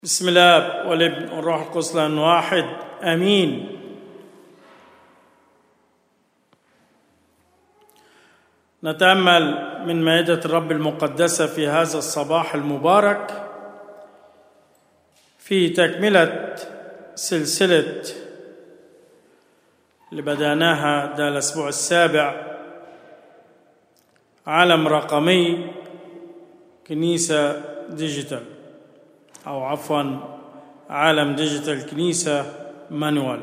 بسم الله والابن والروح القدس لأن واحد امين نتامل من مائده الرب المقدسه في هذا الصباح المبارك في تكمله سلسله اللي بداناها ده الاسبوع السابع عالم رقمي كنيسه ديجيتال أو عفوا عالم ديجيتال كنيسة مانوال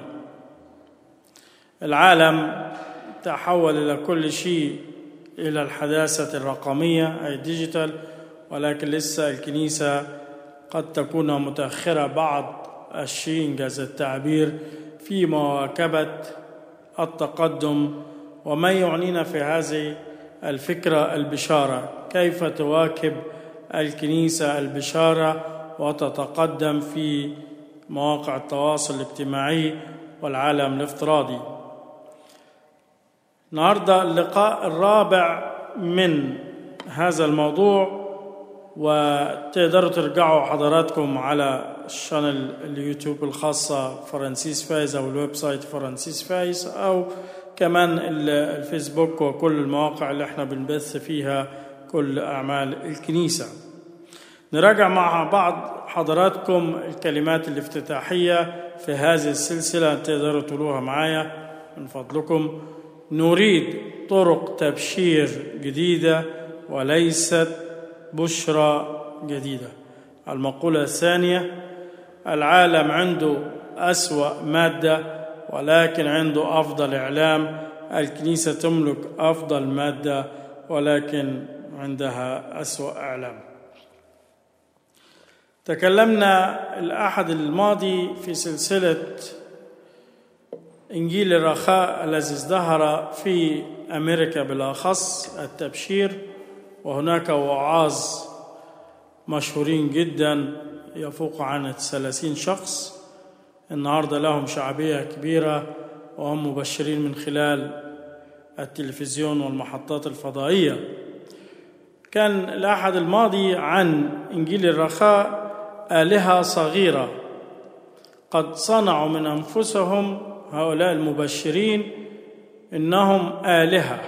العالم تحول إلى كل شيء إلى الحداثة الرقمية أي ديجيتال ولكن لسه الكنيسة قد تكون متأخرة بعض الشيء إنجاز التعبير في مواكبة التقدم وما يعنينا في هذه الفكرة البشارة كيف تواكب الكنيسة البشارة وتتقدم في مواقع التواصل الاجتماعي والعالم الافتراضي النهارده اللقاء الرابع من هذا الموضوع وتقدروا ترجعوا حضراتكم على الشانل اليوتيوب الخاصة فرانسيس فايز أو الويب سايت فرانسيس فايز أو كمان الفيسبوك وكل المواقع اللي احنا بنبث فيها كل أعمال الكنيسة نراجع مع بعض حضراتكم الكلمات الافتتاحية في هذه السلسلة تقدروا تقولوها معايا من فضلكم نريد طرق تبشير جديدة وليست بشرى جديدة المقولة الثانية العالم عنده أسوأ مادة ولكن عنده أفضل إعلام الكنيسة تملك أفضل مادة ولكن عندها أسوأ إعلام تكلمنا الأحد الماضي في سلسلة إنجيل الرخاء الذي ازدهر في أمريكا بالأخص التبشير وهناك وعاظ مشهورين جدا يفوق عن ثلاثين شخص النهاردة لهم شعبية كبيرة وهم مبشرين من خلال التلفزيون والمحطات الفضائية كان الأحد الماضي عن إنجيل الرخاء آلهة صغيرة قد صنعوا من أنفسهم هؤلاء المبشرين إنهم آلهة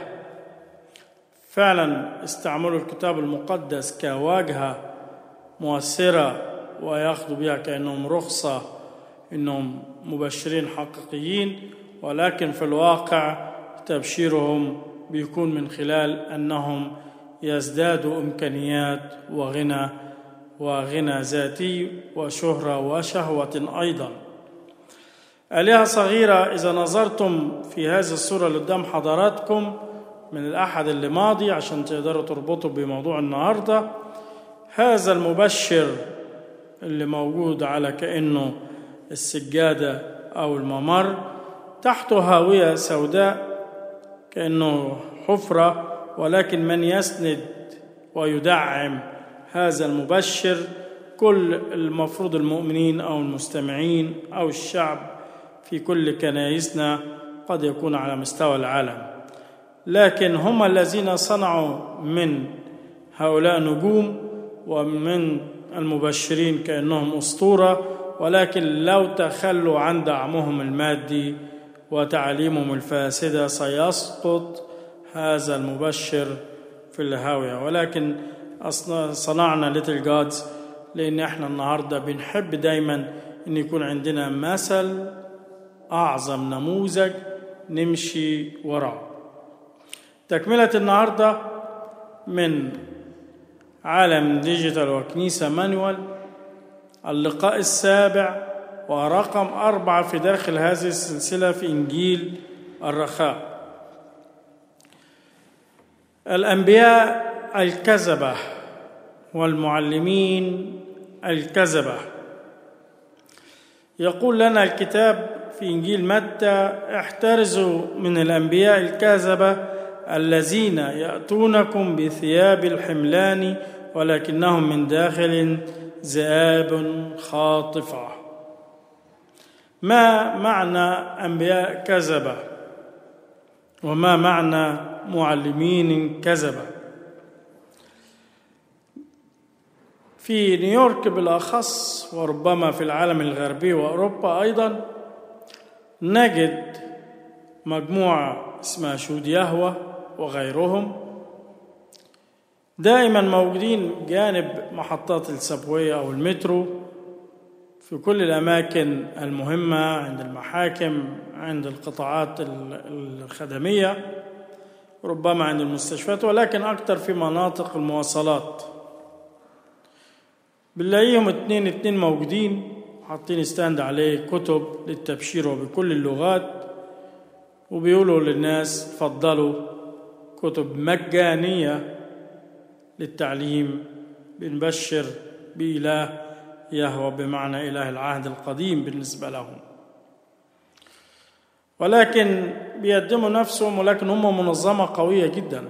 فعلا استعملوا الكتاب المقدس كواجهة مؤثرة وياخذوا بها كأنهم رخصة إنهم مبشرين حقيقيين ولكن في الواقع تبشيرهم بيكون من خلال أنهم يزدادوا إمكانيات وغنى وغنى ذاتي وشهرة وشهوة أيضا آلهة صغيرة إذا نظرتم في هذه الصورة اللي قدام حضراتكم من الأحد اللي ماضي عشان تقدروا تربطوا بموضوع النهاردة هذا المبشر اللي موجود على كأنه السجادة أو الممر تحته هاوية سوداء كأنه حفرة ولكن من يسند ويدعم هذا المبشر كل المفروض المؤمنين او المستمعين او الشعب في كل كنائسنا قد يكون على مستوى العالم لكن هم الذين صنعوا من هؤلاء نجوم ومن المبشرين كانهم اسطوره ولكن لو تخلوا عن دعمهم المادي وتعليمهم الفاسده سيسقط هذا المبشر في الهاويه ولكن صنعنا ليتل جادز لان احنا النهارده بنحب دايما ان يكون عندنا مثل اعظم نموذج نمشي وراه تكمله النهارده من عالم ديجيتال وكنيسه مانوال اللقاء السابع ورقم أربعة في داخل هذه السلسلة في إنجيل الرخاء الأنبياء الكذبة والمعلمين الكذبة يقول لنا الكتاب في إنجيل متى احترزوا من الأنبياء الكذبة الذين يأتونكم بثياب الحملان ولكنهم من داخل ذئاب خاطفة ما معنى أنبياء كذبة وما معنى معلمين كذبه في نيويورك بالاخص وربما في العالم الغربي واوروبا ايضا نجد مجموعه اسمها شهود يهوه وغيرهم دائما موجودين جانب محطات السبوية أو المترو في كل الأماكن المهمة عند المحاكم عند القطاعات الخدمية ربما عند المستشفيات ولكن أكثر في مناطق المواصلات بنلاقيهم اتنين اتنين موجودين حاطين ستاند عليه كتب للتبشير وبكل اللغات وبيقولوا للناس تفضلوا كتب مجانية للتعليم بنبشر بإله يهوى بمعنى إله العهد القديم بالنسبة لهم ولكن بيقدموا نفسهم ولكن هم منظمة قوية جدا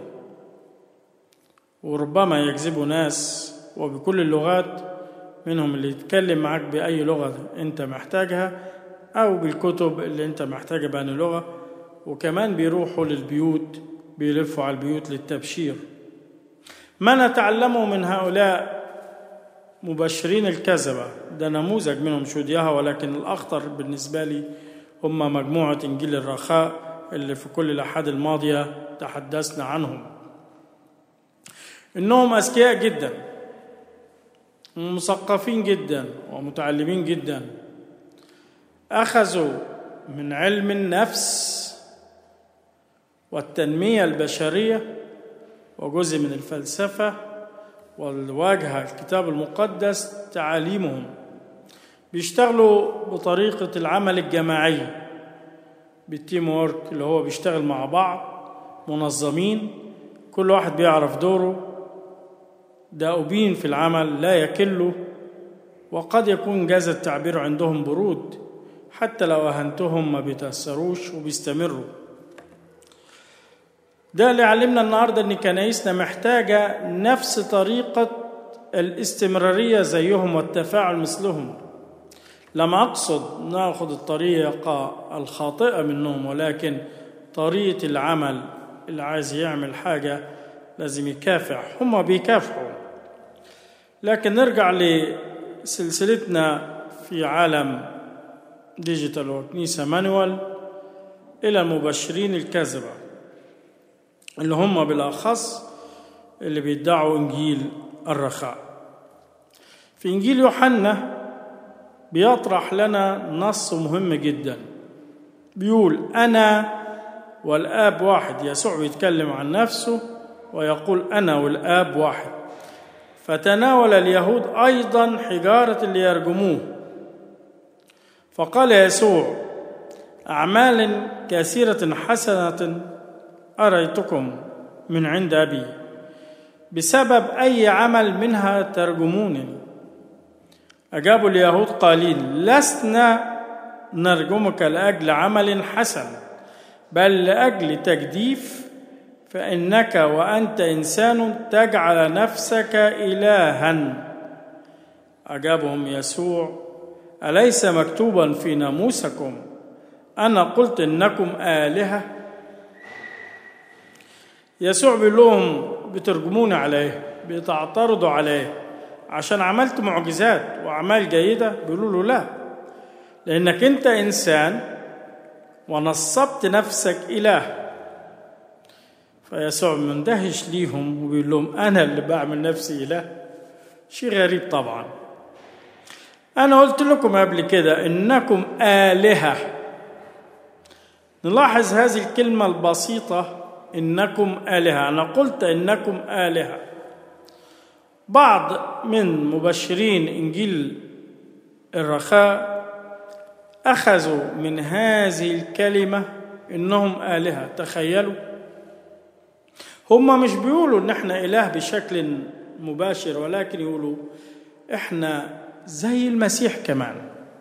وربما يجذبوا ناس وبكل اللغات منهم اللي يتكلم معاك بأي لغة أنت محتاجها أو بالكتب اللي أنت محتاجها بأي لغة وكمان بيروحوا للبيوت بيلفوا على البيوت للتبشير ما نتعلمه من هؤلاء مبشرين الكذبة ده نموذج منهم شوديها ولكن الأخطر بالنسبة لي هم مجموعة إنجيل الرخاء اللي في كل الأحد الماضية تحدثنا عنهم إنهم أذكياء جدا مثقفين جدا ومتعلمين جدا أخذوا من علم النفس والتنمية البشرية وجزء من الفلسفة والواجهة الكتاب المقدس تعاليمهم بيشتغلوا بطريقة العمل الجماعي بالتيم وورك اللي هو بيشتغل مع بعض منظمين كل واحد بيعرف دوره دؤوبين في العمل لا يكلوا وقد يكون جاز التعبير عندهم برود حتى لو أهنتهم ما بيتأثروش وبيستمروا ده اللي علمنا النهاردة إن كنايسنا محتاجة نفس طريقة الاستمرارية زيهم والتفاعل مثلهم لم أقصد ناخذ الطريقة الخاطئة منهم ولكن طريقة العمل اللي عايز يعمل حاجة لازم يكافح هم بيكافحوا لكن نرجع لسلسلتنا في عالم ديجيتال وكنيسة مانوال إلى المبشرين الكذبة اللي هم بالأخص اللي بيدعوا إنجيل الرخاء في إنجيل يوحنا بيطرح لنا نص مهم جدا بيقول أنا والآب واحد يسوع بيتكلم عن نفسه ويقول أنا والآب واحد فتناول اليهود أيضا حجارة اللي يرجموه فقال يسوع أعمال كثيرة حسنة أريتكم من عند أبي بسبب أي عمل منها ترجمونني أجابوا اليهود قائلين لسنا نرجمك لأجل عمل حسن بل لأجل تجديف فإنك وأنت إنسان تجعل نفسك إلها أجابهم يسوع أليس مكتوبا في ناموسكم أنا قلت إنكم آلهة يسوع بيقول لهم بترجمون عليه بتعترضوا عليه عشان عملت معجزات وأعمال جيدة بيقولوا له لا لأنك أنت إنسان ونصبت نفسك إله فيسوع مندهش ليهم وبيقول لهم أنا اللي بعمل نفسي إله شيء غريب طبعا أنا قلت لكم قبل كده إنكم آلهة نلاحظ هذه الكلمة البسيطة إنكم آلهة أنا قلت إنكم آلهة بعض من مبشرين إنجيل الرخاء أخذوا من هذه الكلمة إنهم آلهة تخيلوا هم مش بيقولوا إن إحنا إله بشكل مباشر ولكن يقولوا إحنا زي المسيح كمان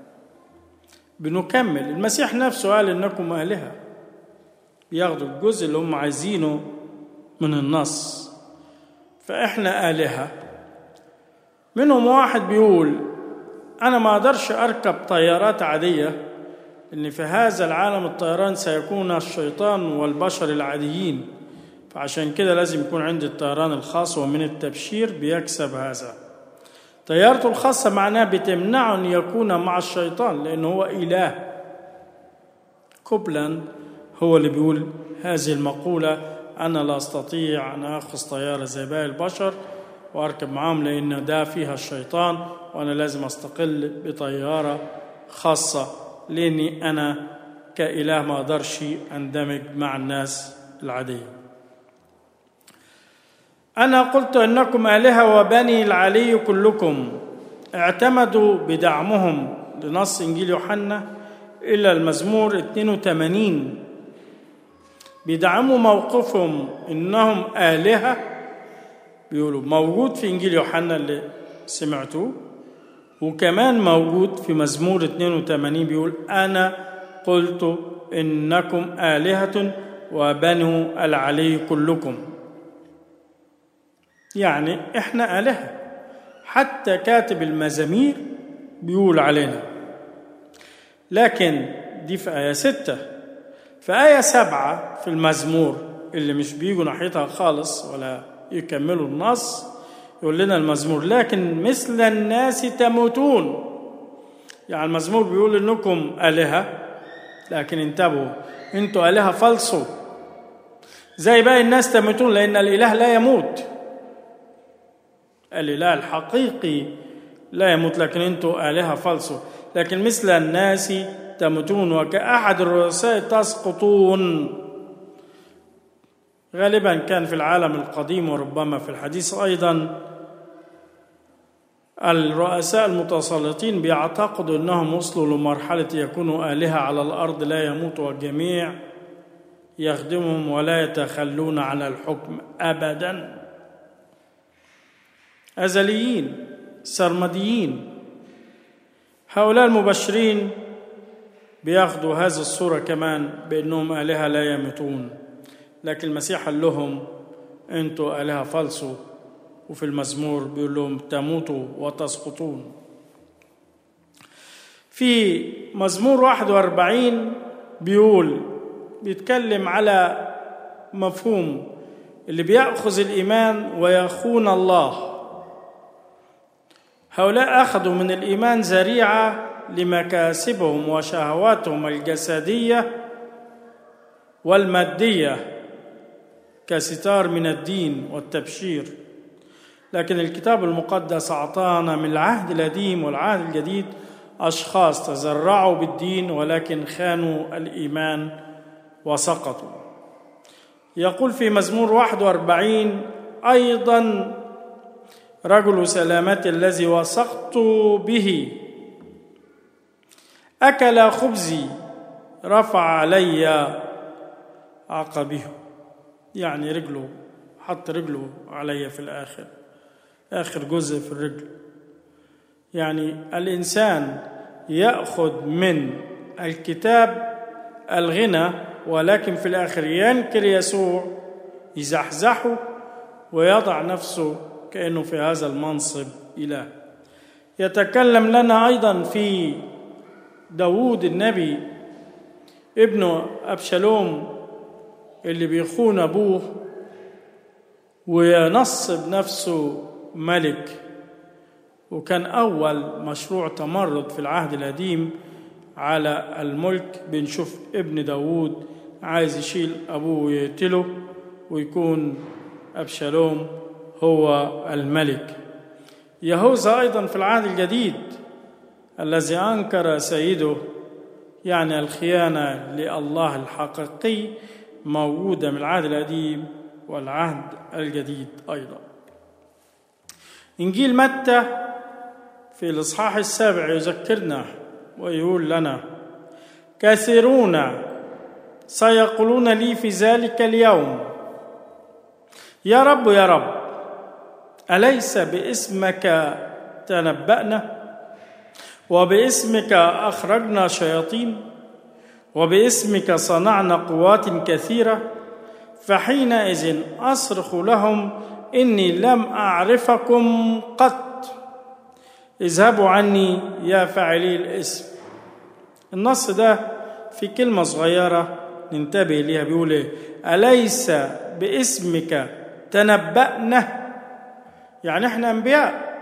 بنكمل المسيح نفسه قال إنكم آلهة بياخدوا الجزء اللي هم عايزينه من النص فإحنا آلهة منهم واحد بيقول أنا ما أقدرش أركب طيارات عادية إن في هذا العالم الطيران سيكون الشيطان والبشر العاديين فعشان كده لازم يكون عندي الطيران الخاص ومن التبشير بيكسب هذا طيارته الخاصة معناه بتمنعه أن يكون مع الشيطان لأنه هو إله كوبلاند هو اللي بيقول هذه المقولة أنا لا أستطيع أن أخذ طيارة زي باقي البشر وأركب معاهم لأن ده فيها الشيطان وأنا لازم أستقل بطيارة خاصة لأني أنا كإله ما أقدرش أندمج مع الناس العادية أنا قلت إنكم آلهة وبني العلي كلكم اعتمدوا بدعمهم لنص إنجيل يوحنا إلى المزمور 82 بيدعموا موقفهم إنهم آلهة بيقولوا موجود في إنجيل يوحنا اللي سمعتوه وكمان موجود في مزمور 82 بيقول أنا قلت إنكم آلهة وبنو العلي كلكم يعني إحنا آلهة حتى كاتب المزامير بيقول علينا لكن دي في آية ستة في آية سبعة في المزمور اللي مش بيجوا ناحيتها خالص ولا يكملوا النص يقول لنا المزمور لكن مثل الناس تموتون يعني المزمور بيقول انكم آلهة لكن انتبهوا انتوا آلهة فلسوا زي باقي الناس تموتون لأن الإله لا يموت الإله الحقيقي لا يموت لكن انتوا آلهة فلسوا لكن مثل الناس تموتون وكأحد الرؤساء تسقطون غالبا كان في العالم القديم وربما في الحديث أيضا الرؤساء المتسلطين بيعتقدوا أنهم وصلوا لمرحلة يكونوا آلهة على الأرض لا يموت والجميع يخدمهم ولا يتخلون عن الحكم أبدا أزليين سرمديين هؤلاء المبشرين بياخدوا هذه الصورة كمان بأنهم آلهة لا يموتون لكن المسيح قال لهم أنتوا آلهة فلسوا وفي المزمور بيقول لهم تموتوا وتسقطون في مزمور 41 بيقول بيتكلم على مفهوم اللي بيأخذ الإيمان ويخون الله هؤلاء أخذوا من الإيمان ذريعة لمكاسبهم وشهواتهم الجسدية والمادية كستار من الدين والتبشير لكن الكتاب المقدس أعطانا من العهد القديم والعهد الجديد أشخاص تزرعوا بالدين ولكن خانوا الإيمان وسقطوا يقول في مزمور 41 أيضا رجل سلامة الذي وثقت به أكل خبزي رفع علي عقبه يعني رجله حط رجله علي في الآخر آخر جزء في الرجل يعني الإنسان يأخذ من الكتاب الغنى ولكن في الآخر ينكر يسوع يزحزحه ويضع نفسه كأنه في هذا المنصب إله يتكلم لنا أيضا في داوود النبي ابن أبشالوم اللي بيخون أبوه وينصب نفسه ملك وكان أول مشروع تمرد في العهد القديم على الملك بنشوف ابن داوود عايز يشيل أبوه ويقتله ويكون أبشالوم هو الملك يهوذا أيضا في العهد الجديد الذي أنكر سيده يعني الخيانة لله الحقيقي موجودة من العهد القديم والعهد الجديد أيضا إنجيل متى في الإصحاح السابع يذكرنا ويقول لنا كثيرون سيقولون لي في ذلك اليوم يا رب يا رب أليس باسمك تنبأنا وباسمك أخرجنا شياطين وباسمك صنعنا قوات كثيرة فحينئذ أصرخ لهم إني لم أعرفكم قط اذهبوا عني يا فاعلي الاسم النص ده في كلمة صغيرة ننتبه ليها بيقول إيه أليس باسمك تنبأنا يعني احنا أنبياء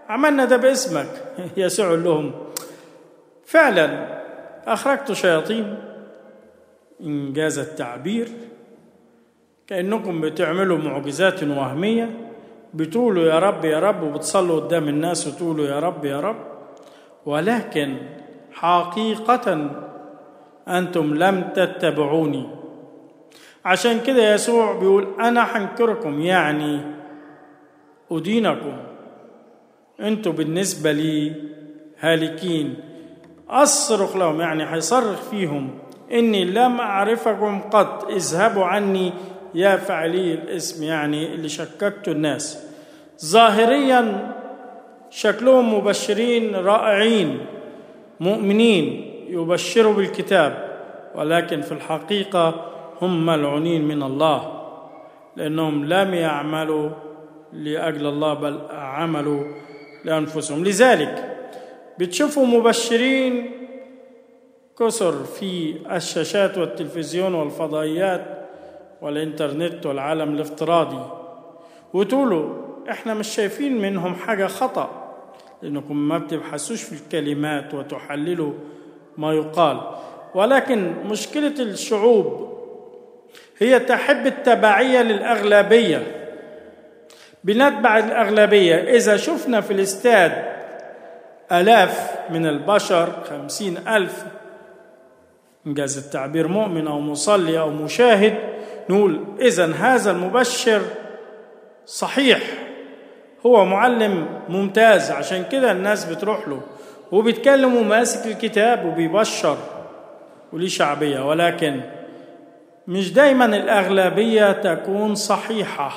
عملنا ده باسمك يسوع يقول لهم فعلا أخرجت شياطين إنجاز التعبير كأنكم بتعملوا معجزات وهمية بتقولوا يا رب يا رب وبتصلوا قدام الناس وتقولوا يا رب يا رب ولكن حقيقة أنتم لم تتبعوني عشان كده يسوع بيقول أنا حنكركم يعني أدينكم أنتم بالنسبة لي هالكين أصرخ لهم يعني حيصرخ فيهم إني لم أعرفكم قط اذهبوا عني يا فعلي الاسم يعني اللي شككتوا الناس ظاهريا شكلهم مبشرين رائعين مؤمنين يبشروا بالكتاب ولكن في الحقيقة هم ملعونين من الله لأنهم لم يعملوا لأجل الله بل عملوا لأنفسهم لذلك بتشوفوا مبشرين كثر في الشاشات والتلفزيون والفضائيات والإنترنت والعالم الافتراضي وتقولوا إحنا مش شايفين منهم حاجة خطأ لأنكم ما بتبحثوش في الكلمات وتحللوا ما يقال ولكن مشكلة الشعوب هي تحب التبعية للأغلبية بنتبع الأغلبية إذا شفنا في الاستاد ألاف من البشر خمسين ألف إنجاز التعبير مؤمن أو مصلي أو مشاهد نقول إذا هذا المبشر صحيح هو معلم ممتاز عشان كده الناس بتروح له وبيتكلم وماسك الكتاب وبيبشر وليه شعبية ولكن مش دايما الأغلبية تكون صحيحة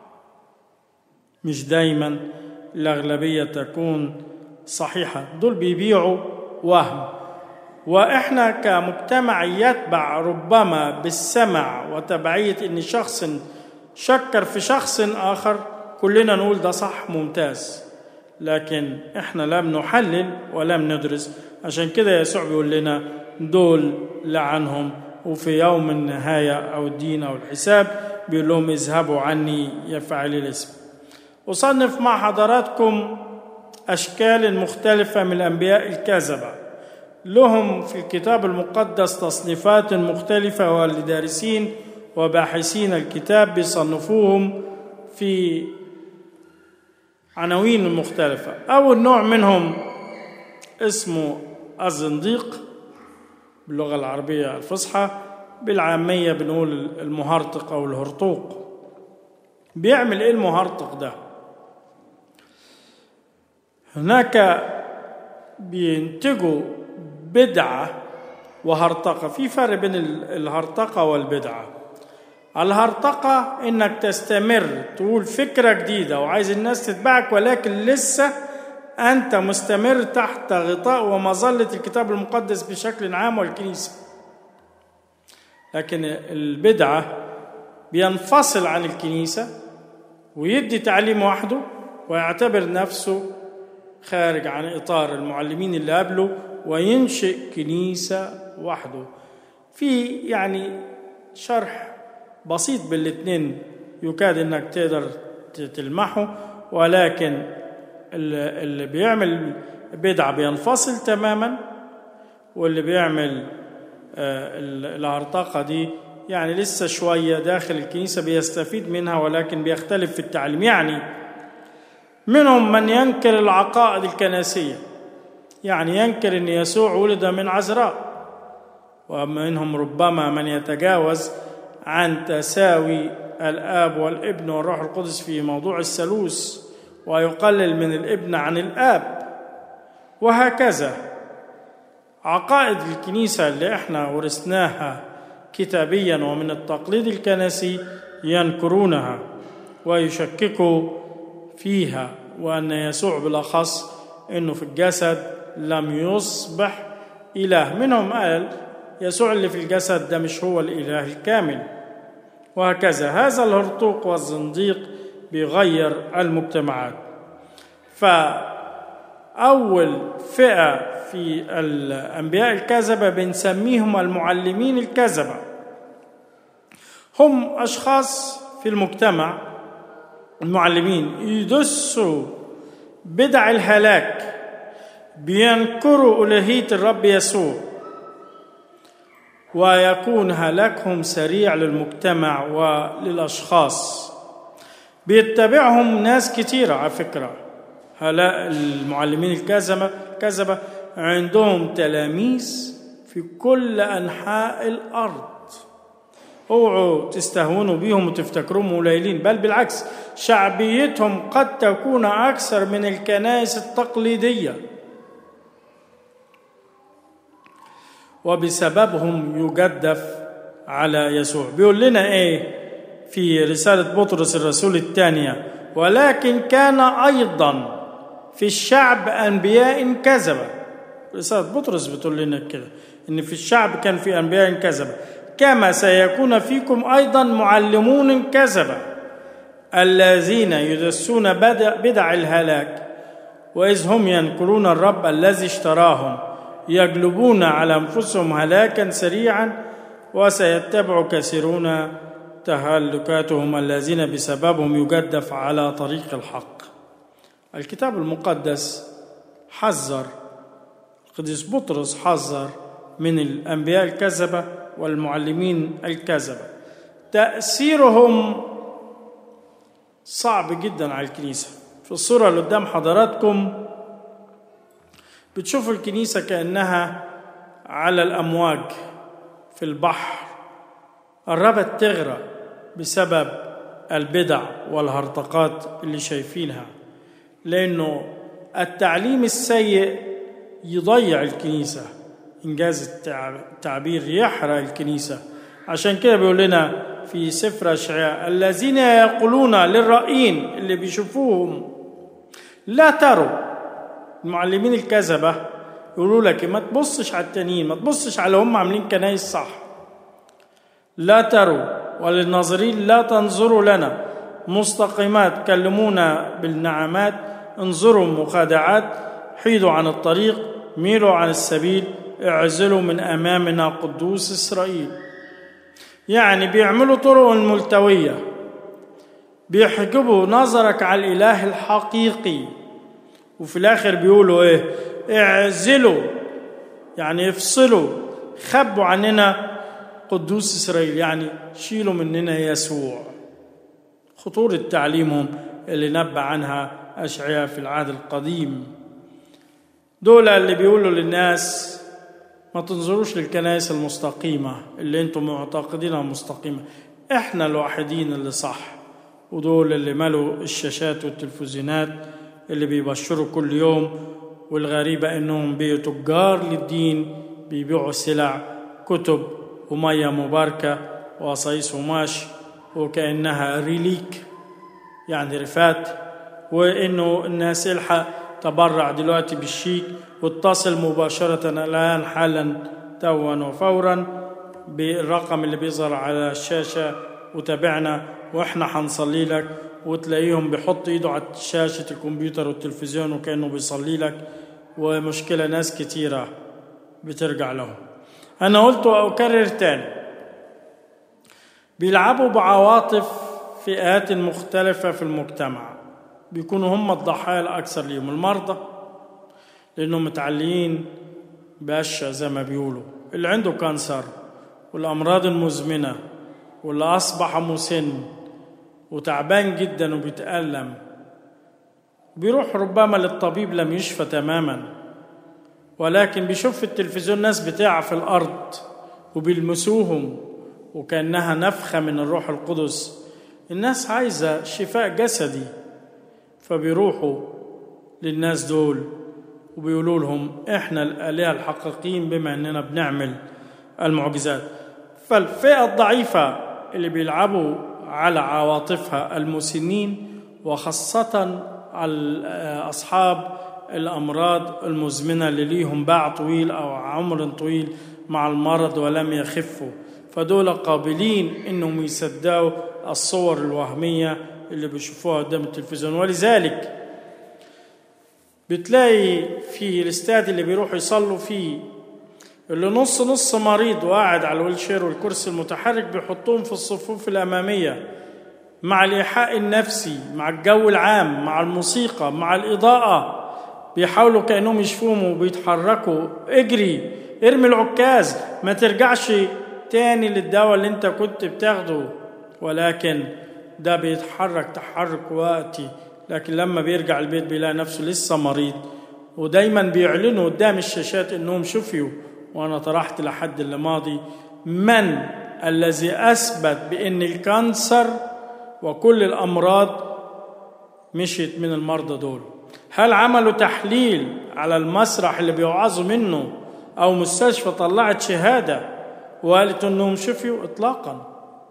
مش دايما الأغلبية تكون صحيحة دول بيبيعوا وهم وإحنا كمجتمع يتبع ربما بالسمع وتبعية إن شخص شكر في شخص آخر كلنا نقول ده صح ممتاز لكن إحنا لم نحلل ولم ندرس عشان كده يسوع بيقول لنا دول لعنهم وفي يوم النهاية أو الدين أو الحساب بيقول لهم اذهبوا عني يا فاعلي الاسم أصنف مع حضراتكم أشكال مختلفة من الأنبياء الكذبة لهم في الكتاب المقدس تصنيفات مختلفة والدارسين وباحثين الكتاب بيصنفوهم في عناوين مختلفة أول نوع منهم اسمه الزنديق باللغة العربية الفصحى بالعامية بنقول المهرطق أو الهرطوق بيعمل إيه المهرطق ده؟ هناك بينتجوا بدعة وهرطقة في فرق بين الهرطقة والبدعة الهرطقة إنك تستمر تقول فكرة جديدة وعايز الناس تتبعك ولكن لسه أنت مستمر تحت غطاء ومظلة الكتاب المقدس بشكل عام والكنيسة لكن البدعة بينفصل عن الكنيسة ويدي تعليم وحده ويعتبر نفسه خارج عن إطار المعلمين اللي قبله وينشئ كنيسة وحده في يعني شرح بسيط بالاثنين يكاد انك تقدر تلمحه ولكن اللي بيعمل بدعة بينفصل تماما واللي بيعمل الهرطقة دي يعني لسه شوية داخل الكنيسة بيستفيد منها ولكن بيختلف في التعليم يعني منهم من ينكر العقائد الكنسية يعني ينكر أن يسوع ولد من عذراء ومنهم ربما من يتجاوز عن تساوي الآب والابن والروح القدس في موضوع الثالوث ويقلل من الابن عن الآب وهكذا عقائد الكنيسة اللي احنا ورثناها كتابيا ومن التقليد الكنسي ينكرونها ويشككوا فيها وأن يسوع بالأخص أنه في الجسد لم يصبح إله منهم قال يسوع اللي في الجسد ده مش هو الإله الكامل وهكذا هذا الهرطوق والزنديق بيغير المجتمعات فأول فئة في الأنبياء الكذبة بنسميهم المعلمين الكذبة هم أشخاص في المجتمع المعلمين يدسوا بدع الهلاك بينكروا الوهيه الرب يسوع ويكون هلاكهم سريع للمجتمع وللاشخاص بيتبعهم ناس كتيره على فكره هؤلاء المعلمين الكذبه كذبه عندهم تلاميذ في كل انحاء الارض اوعوا تستهونوا بيهم وتفتكروهم قليلين بل بالعكس شعبيتهم قد تكون اكثر من الكنائس التقليديه وبسببهم يجدف على يسوع بيقول لنا ايه في رساله بطرس الرسول الثانيه ولكن كان ايضا في الشعب انبياء كذبه رساله بطرس بتقول لنا كده ان في الشعب كان في انبياء كذبه كما سيكون فيكم ايضا معلمون كذبه الذين يدسون بدع الهلاك واذ هم ينكرون الرب الذي اشتراهم يجلبون على انفسهم هلاكا سريعا وسيتبع كثيرون تهلكاتهم الذين بسببهم يجدف على طريق الحق الكتاب المقدس حذر القديس بطرس حذر من الانبياء الكذبه والمعلمين الكذبه تاثيرهم صعب جدا على الكنيسه في الصوره اللي قدام حضراتكم بتشوفوا الكنيسه كانها على الامواج في البحر قربت تغرق بسبب البدع والهرطقات اللي شايفينها لانه التعليم السيء يضيع الكنيسه انجاز التعبير يحرق الكنيسه عشان كده بيقول لنا في سفر اشعياء الذين يقولون للرائين اللي بيشوفوهم لا تروا المعلمين الكذبه يقولوا لك ما تبصش على التانيين ما تبصش على هم عاملين كنايس صح لا تروا وللناظرين لا تنظروا لنا مستقيمات كلمونا بالنعمات انظروا مخادعات حيدوا عن الطريق ميلوا عن السبيل اعزلوا من امامنا قدوس اسرائيل يعني بيعملوا طرق الملتويه بيحجبوا نظرك على الاله الحقيقي وفي الاخر بيقولوا ايه اعزلوا يعني افصلوا خبوا عننا قدوس اسرائيل يعني شيلوا مننا يسوع خطورة تعليمهم اللي نبأ عنها أشعياء في العهد القديم دول اللي بيقولوا للناس ما تنظروش للكنائس المستقيمة اللي انتم معتقدينها مستقيمة احنا الوحيدين اللي صح ودول اللي ملوا الشاشات والتلفزيونات اللي بيبشروا كل يوم والغريبة انهم بيبقوا تجار للدين بيبيعوا سلع كتب ومية مباركة وقصايص وماش وكأنها ريليك يعني رفات وإنه الناس الحق تبرع دلوقتي بالشيك واتصل مباشرة الآن حالا توا وفورا بالرقم اللي بيظهر على الشاشة وتابعنا وإحنا حنصلي لك وتلاقيهم بيحط إيده على شاشة الكمبيوتر والتلفزيون وكأنه بيصلي لك ومشكلة ناس كتيرة بترجع لهم أنا قلت وأكرر تاني بيلعبوا بعواطف فئات مختلفة في المجتمع بيكونوا هم الضحايا الأكثر ليهم المرضى لأنهم متعلقين بقشة زي ما بيقولوا اللي عنده كانسر والأمراض المزمنة واللي أصبح مسن وتعبان جدا وبيتألم بيروح ربما للطبيب لم يشفى تماما ولكن بيشوف في التلفزيون ناس بتقع في الأرض وبيلمسوهم وكأنها نفخة من الروح القدس الناس عايزة شفاء جسدي فبيروحوا للناس دول وبيقولوا لهم احنا الآلهة الحقيقيين بما اننا بنعمل المعجزات فالفئة الضعيفة اللي بيلعبوا على عواطفها المسنين وخاصة أصحاب الأمراض المزمنة اللي ليهم باع طويل أو عمر طويل مع المرض ولم يخفوا فدول قابلين انهم يصدقوا الصور الوهميه اللي بيشوفوها قدام التلفزيون ولذلك بتلاقي في الاستاد اللي بيروحوا يصلوا فيه اللي نص نص مريض وقاعد على الويل شير والكرسي المتحرك بيحطوهم في الصفوف الاماميه مع الإيحاء النفسي مع الجو العام مع الموسيقى مع الإضاءة بيحاولوا كأنهم يشفوهم وبيتحركوا اجري ارمي العكاز ما ترجعش تاني للدواء اللي انت كنت بتاخده ولكن ده بيتحرك تحرك وقتي لكن لما بيرجع البيت بيلاقي نفسه لسه مريض ودايما بيعلنوا قدام الشاشات انهم شفيوا وانا طرحت لحد اللي ماضي من الذي اثبت بان الكانسر وكل الامراض مشيت من المرضى دول هل عملوا تحليل على المسرح اللي بيوعظوا منه او مستشفى طلعت شهاده وقالت انهم شفيوا اطلاقا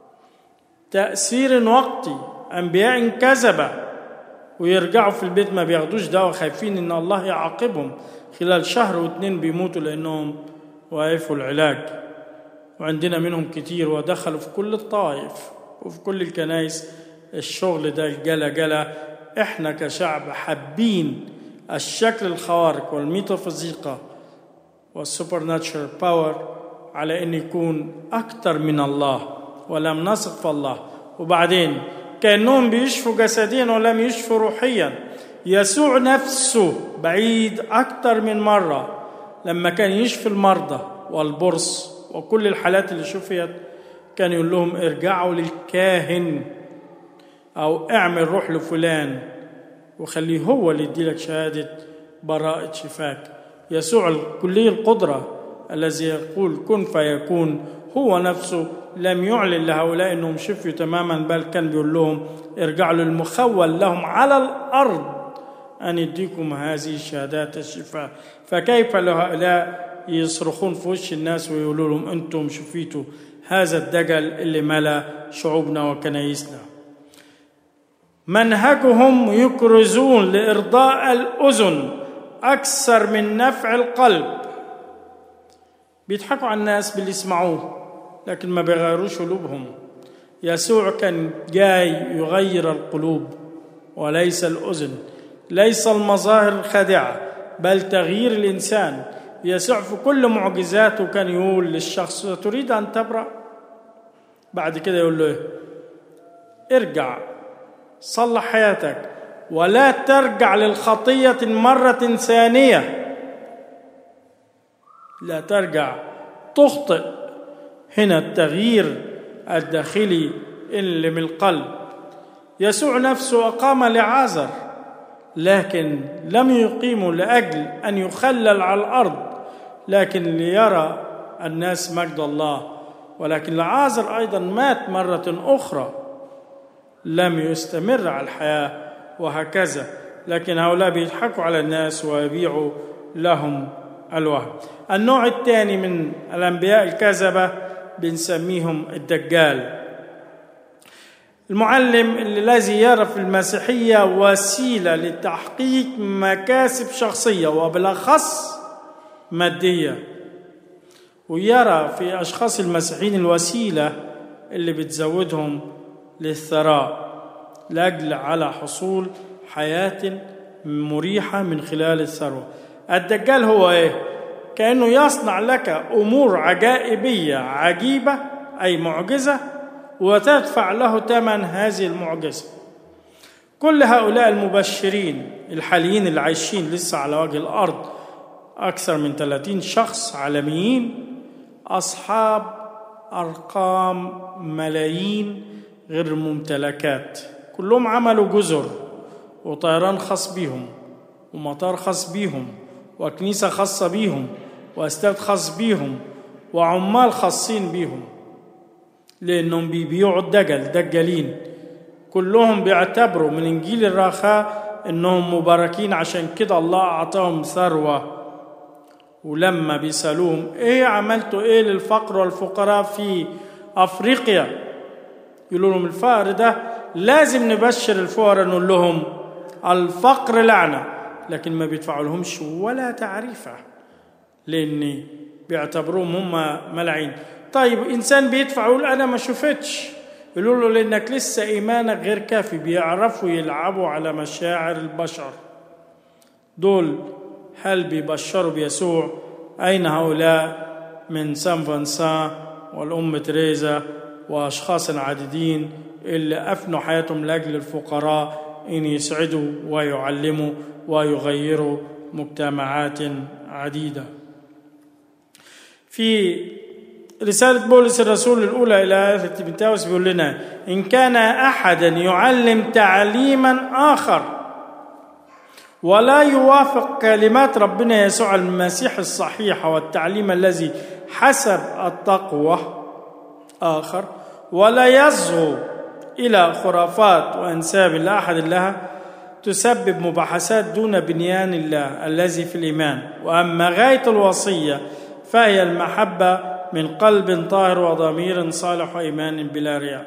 تاثير وقتي انبياء كذبه ويرجعوا في البيت ما بياخدوش دواء خايفين ان الله يعاقبهم خلال شهر واتنين بيموتوا لانهم وقفوا العلاج وعندنا منهم كتير ودخلوا في كل الطائف وفي كل الكنائس الشغل ده الجلا جلا احنا كشعب حابين الشكل الخوارق والميتافيزيقا والسوبر ناتشرال باور على ان يكون اكتر من الله ولم نثق في الله وبعدين كانهم بيشفوا جسديا ولم يشفوا روحيا يسوع نفسه بعيد اكتر من مره لما كان يشفي المرضى والبرص وكل الحالات اللي شفيت كان يقول لهم ارجعوا للكاهن او اعمل روح لفلان وخليه هو اللي يديلك شهاده براءه شفاك يسوع كلي القدره الذي يقول كن فيكون هو نفسه لم يعلن لهؤلاء انهم شفيوا تماما بل كان بيقول لهم ارجعوا للمخول لهم على الارض ان يديكم هذه الشهادات الشفاء فكيف لهؤلاء يصرخون في وش الناس ويقولوا لهم انتم شفيتوا هذا الدجل اللي ملا شعوبنا وكنايسنا منهجهم يكرزون لارضاء الاذن اكثر من نفع القلب بيضحكوا على الناس باللي يسمعوه لكن ما بيغيروش قلوبهم يسوع كان جاي يغير القلوب وليس الاذن ليس المظاهر الخادعه بل تغيير الانسان يسوع في كل معجزاته كان يقول للشخص تريد ان تبرأ بعد كده يقول له إيه؟ ارجع صلح حياتك ولا ترجع للخطية مرة ثانية لا ترجع تخطئ هنا التغيير الداخلي اللي من القلب يسوع نفسه أقام لعازر لكن لم يقيمه لأجل أن يخلل على الأرض لكن ليرى الناس مجد الله ولكن لعازر أيضا مات مرة أخرى لم يستمر على الحياة وهكذا لكن هؤلاء بيضحكوا على الناس ويبيعوا لهم الوهم النوع الثاني من الأنبياء الكذبة بنسميهم الدجال المعلم الذي يرى في المسيحية وسيلة لتحقيق مكاسب شخصية وبالأخص مادية ويرى في أشخاص المسيحيين الوسيلة اللي بتزودهم للثراء لأجل على حصول حياة مريحة من خلال الثروة الدجال هو إيه؟ كأنه يصنع لك أمور عجائبية عجيبة أي معجزة وتدفع له ثمن هذه المعجزة كل هؤلاء المبشرين الحاليين اللي عايشين لسه على وجه الأرض أكثر من 30 شخص عالميين أصحاب أرقام ملايين غير ممتلكات كلهم عملوا جزر وطيران خاص بيهم ومطار خاص بيهم وكنيسة خاصة بيهم واستاد خاص بيهم وعمال خاصين بيهم لأنهم بيبيعوا الدجل دجالين كلهم بيعتبروا من إنجيل الرخاء إنهم مباركين عشان كده الله أعطاهم ثروة ولما بيسألوهم إيه عملتوا إيه للفقر والفقراء في أفريقيا يقولوا لهم الفقر ده لازم نبشر الفقراء نقول لهم الفقر لعنة لكن ما بيدفعوا لهمش ولا تعريفة لأن بيعتبروهم هم ملعين طيب إنسان بيدفع يقول أنا ما شفتش يقولوا له لأنك لسه إيمانك غير كافي بيعرفوا يلعبوا على مشاعر البشر دول هل بيبشروا بيسوع أين هؤلاء من سان فانسان والأم تريزا وأشخاص عديدين اللي أفنوا حياتهم لأجل الفقراء إن يسعدوا ويعلموا ويغيروا مجتمعات عديدة في رسالة بولس الرسول الأولى إلى آية تيموثاوس بيقول لنا إن كان أحدا يعلم تعليما آخر ولا يوافق كلمات ربنا يسوع المسيح الصحيحة والتعليم الذي حسب التقوى آخر ولا يصغو إلى خرافات وأنساب لا أحد لها تسبب مباحثات دون بنيان الله الذي في الإيمان وأما غاية الوصية فهي المحبة من قلب طاهر وضمير صالح وإيمان بلا رياء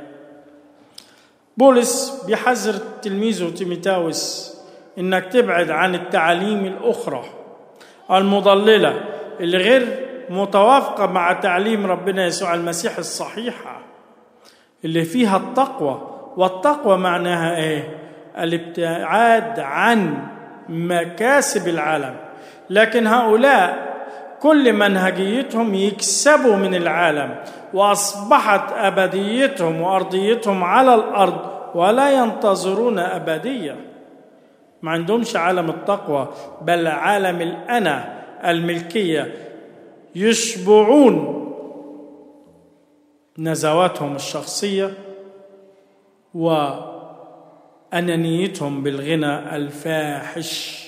بولس بيحذر تلميذه تيميتاوس إنك تبعد عن التعاليم الأخرى المضللة اللي غير متوافقة مع تعليم ربنا يسوع المسيح الصحيحة اللي فيها التقوى والتقوى معناها ايه الابتعاد عن مكاسب العالم لكن هؤلاء كل منهجيتهم يكسبوا من العالم واصبحت ابديتهم وارضيتهم على الارض ولا ينتظرون ابديه ما عندهمش عالم التقوى بل عالم الانا الملكيه يشبعون نزواتهم الشخصيه وانانيتهم بالغنى الفاحش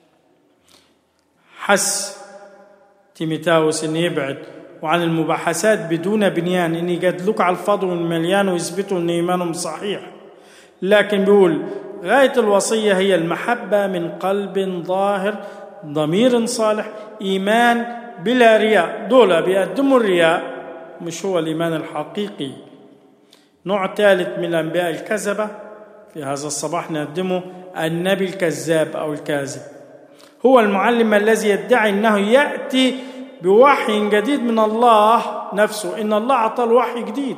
حس تيميتاوس ان يبعد وعن المباحثات بدون بنيان ان يجادلوك على الفاضي والمليان ويثبتوا ان ايمانهم صحيح لكن بيقول غايه الوصيه هي المحبه من قلب ظاهر ضمير صالح ايمان بلا رياء دول بيقدموا الرياء مش هو الايمان الحقيقي نوع ثالث من الانبياء الكذبه في هذا الصباح نقدمه النبي الكذاب او الكاذب هو المعلم الذي يدعي انه ياتي بوحي جديد من الله نفسه ان الله اعطى وحي جديد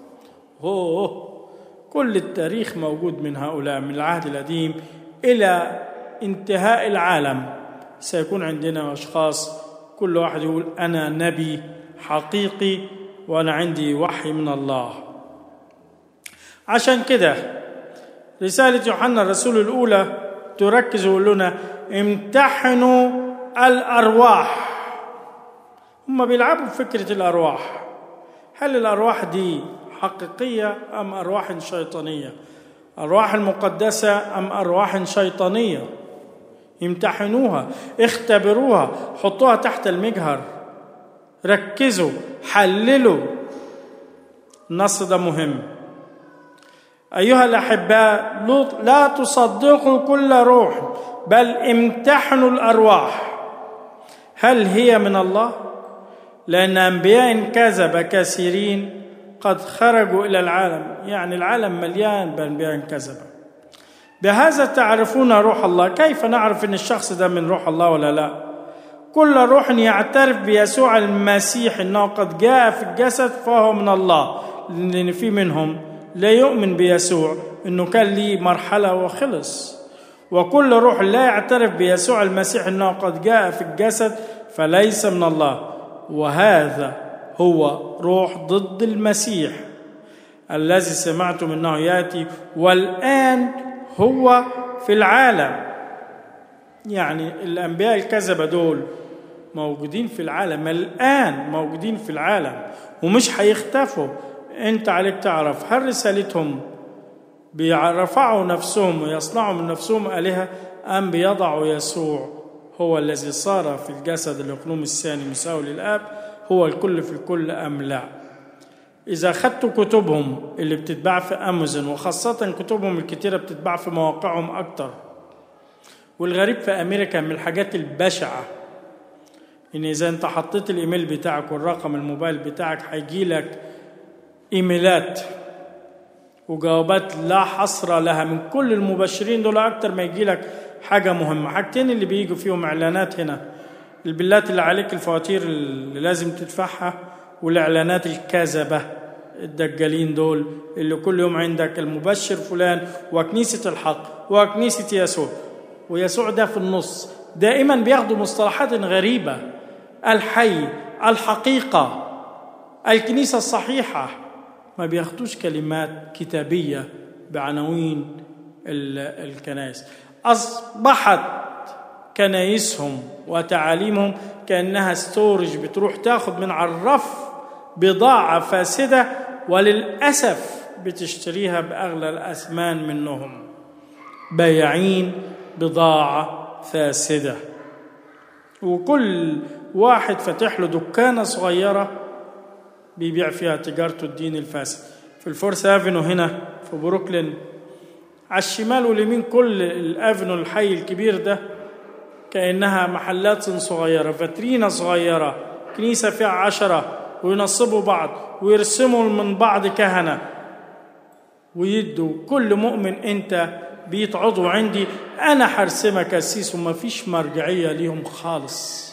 هو كل التاريخ موجود من هؤلاء من العهد القديم الى انتهاء العالم سيكون عندنا اشخاص كل واحد يقول انا نبي حقيقي وانا عندي وحي من الله عشان كده رساله يوحنا الرسول الاولى تركز ويقول لنا امتحنوا الارواح هم بيلعبوا بفكره الارواح هل الارواح دي حقيقيه ام ارواح شيطانيه ارواح المقدسه ام ارواح شيطانيه امتحنوها اختبروها حطوها تحت المجهر ركزوا حللوا النص ده مهم ايها الاحباء لا تصدقوا كل روح بل امتحنوا الارواح هل هي من الله لان انبياء كذب كثيرين قد خرجوا الى العالم يعني العالم مليان بانبياء كذبه بهذا تعرفون روح الله كيف نعرف ان الشخص ده من روح الله ولا لا كل روح يعترف بيسوع المسيح انه قد جاء في الجسد فهو من الله لان في منهم لا يؤمن بيسوع انه كان ليه مرحله وخلص وكل روح لا يعترف بيسوع المسيح انه قد جاء في الجسد فليس من الله وهذا هو روح ضد المسيح الذي سمعتم انه ياتي والان هو في العالم يعني الانبياء الكذبه دول موجودين في العالم الان موجودين في العالم ومش هيختفوا انت عليك تعرف هل رسالتهم بيرفعوا نفسهم ويصنعوا من نفسهم آلهة أم بيضعوا يسوع هو الذي صار في الجسد الإقلوم الثاني مساوي للآب هو الكل في الكل أم لا إذا أخذت كتبهم اللي بتتباع في أمازون وخاصة كتبهم الكتيرة بتتباع في مواقعهم أكتر والغريب في أمريكا من الحاجات البشعة إن إذا أنت حطيت الإيميل بتاعك والرقم الموبايل بتاعك هيجي لك إيميلات وجوابات لا حصر لها من كل المبشرين دول أكتر ما يجي لك حاجة مهمة حاجتين اللي بيجوا فيهم إعلانات هنا البلات اللي عليك الفواتير اللي لازم تدفعها والإعلانات الكاذبة الدجالين دول اللي كل يوم عندك المبشر فلان وكنيسة الحق وكنيسة يسوع ويسوع ده في النص دائما بياخدوا مصطلحات غريبة الحي الحقيقة الكنيسة الصحيحة ما بياخدوش كلمات كتابية بعناوين الكنائس أصبحت كنايسهم وتعاليمهم كأنها ستورج بتروح تاخد من على الرف بضاعة فاسدة وللأسف بتشتريها بأغلى الأثمان منهم بياعين بضاعة فاسدة وكل واحد فاتح له دكانة صغيرة بيبيع فيها تجارته الدين الفاسد في الفورس افنو هنا في بروكلين على الشمال واليمين كل الافنو الحي الكبير ده كأنها محلات صغيرة فاترينا صغيرة كنيسة فيها عشرة وينصبوا بعض ويرسموا من بعض كهنة ويدوا كل مؤمن انت بيت عضو عندي انا حرسمك اسيس وما فيش مرجعية ليهم خالص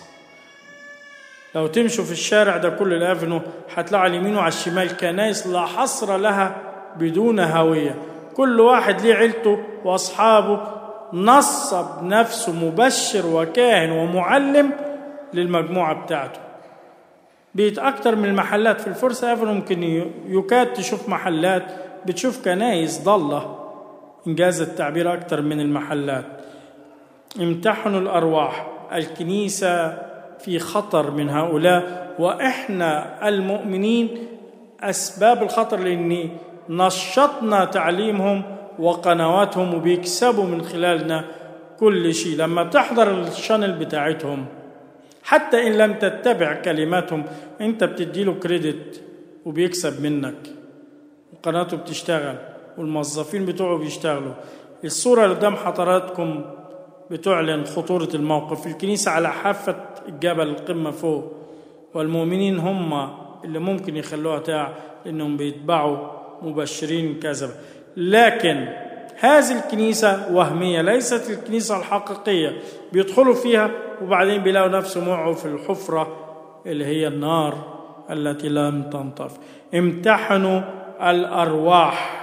لو تمشوا في الشارع ده كل الافنو هتلاقوا على اليمين وعلى الشمال كنايس لا حصر لها بدون هوية كل واحد ليه عيلته واصحابه نصب نفسه مبشر وكاهن ومعلم للمجموعة بتاعته بيت أكتر من المحلات في الفرصة افنو ممكن يكاد تشوف محلات بتشوف كنايس ضالة إنجاز التعبير أكتر من المحلات امتحنوا الأرواح الكنيسة في خطر من هؤلاء واحنا المؤمنين اسباب الخطر لان نشطنا تعليمهم وقنواتهم وبيكسبوا من خلالنا كل شيء لما تحضر الشانل بتاعتهم حتى ان لم تتبع كلماتهم انت بتديله كريدت وبيكسب منك وقناته بتشتغل والموظفين بتوعه بيشتغلوا الصوره اللي قدام حضراتكم بتعلن خطورة الموقف الكنيسة على حافة الجبل القمة فوق والمؤمنين هم اللي ممكن يخلوها تاع لأنهم بيتبعوا مبشرين كذبة لكن هذه الكنيسة وهمية ليست الكنيسة الحقيقية بيدخلوا فيها وبعدين بيلاقوا نفسهم وقعوا في الحفرة اللي هي النار التي لم تنطف امتحنوا الأرواح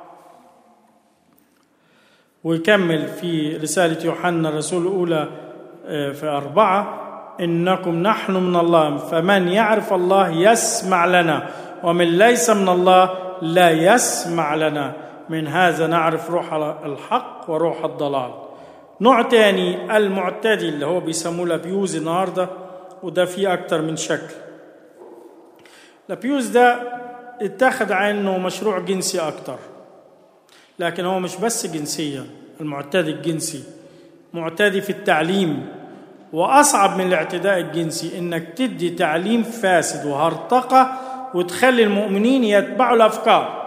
ويكمل في رسالة يوحنا الرسول الأولى في أربعة إنكم نحن من الله فمن يعرف الله يسمع لنا ومن ليس من الله لا يسمع لنا من هذا نعرف روح الحق وروح الضلال نوع تاني المعتدي اللي هو بيسموه لابيوز النهاردة وده فيه أكتر من شكل لابيوز ده اتخذ عنه مشروع جنسي أكتر لكن هو مش بس جنسيا المعتدي الجنسي معتدي في التعليم واصعب من الاعتداء الجنسي انك تدي تعليم فاسد وهرطقه وتخلي المؤمنين يتبعوا الافكار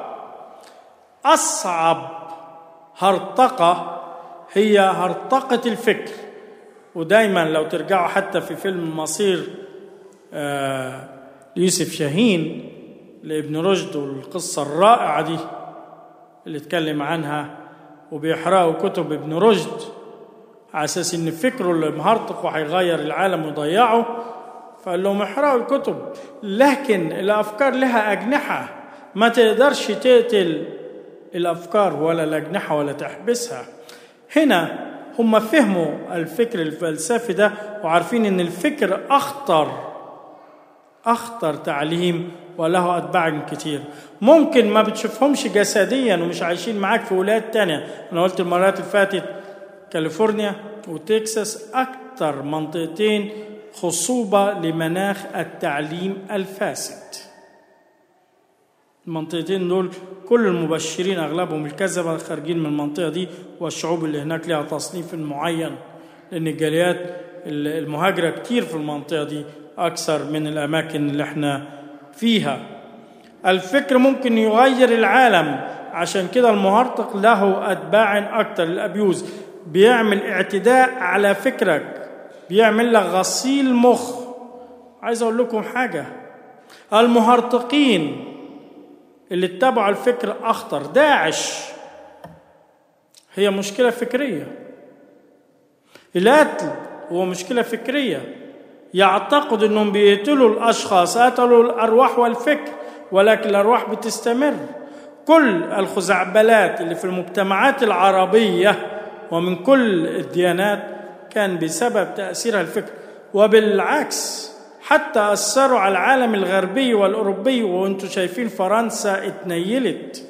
اصعب هرطقه هي هرطقه الفكر ودايما لو ترجعوا حتى في فيلم مصير آه يوسف شاهين لابن رشد والقصه الرائعه دي اللي اتكلم عنها وبيحرقوا كتب ابن رشد على اساس ان فكره اللي مهرطق وهيغير العالم ويضيعه فقال لهم احرقوا الكتب لكن الافكار لها اجنحه ما تقدرش تقتل الافكار ولا الاجنحه ولا تحبسها هنا هم فهموا الفكر الفلسفي ده وعارفين ان الفكر اخطر اخطر تعليم وله أتباع كتير ممكن ما بتشوفهمش جسديا ومش عايشين معاك في ولايات تانية أنا قلت المرات اللي فاتت كاليفورنيا وتكساس أكتر منطقتين خصوبة لمناخ التعليم الفاسد المنطقتين دول كل المبشرين أغلبهم الكذبة خارجين من المنطقة دي والشعوب اللي هناك لها تصنيف معين لأن الجاليات المهاجرة كتير في المنطقة دي أكثر من الأماكن اللي احنا فيها الفكر ممكن يغير العالم عشان كده المهرطق له أتباع أكتر الأبيوز بيعمل اعتداء على فكرك بيعمل لك غسيل مخ عايز أقول لكم حاجة المهرطقين اللي اتبعوا الفكر أخطر داعش هي مشكلة فكرية القتل هو مشكلة فكرية يعتقد انهم بيقتلوا الاشخاص قتلوا الارواح والفكر ولكن الارواح بتستمر كل الخزعبلات اللي في المجتمعات العربيه ومن كل الديانات كان بسبب تاثيرها الفكر وبالعكس حتى أثروا على العالم الغربي والأوروبي وأنتم شايفين فرنسا اتنيلت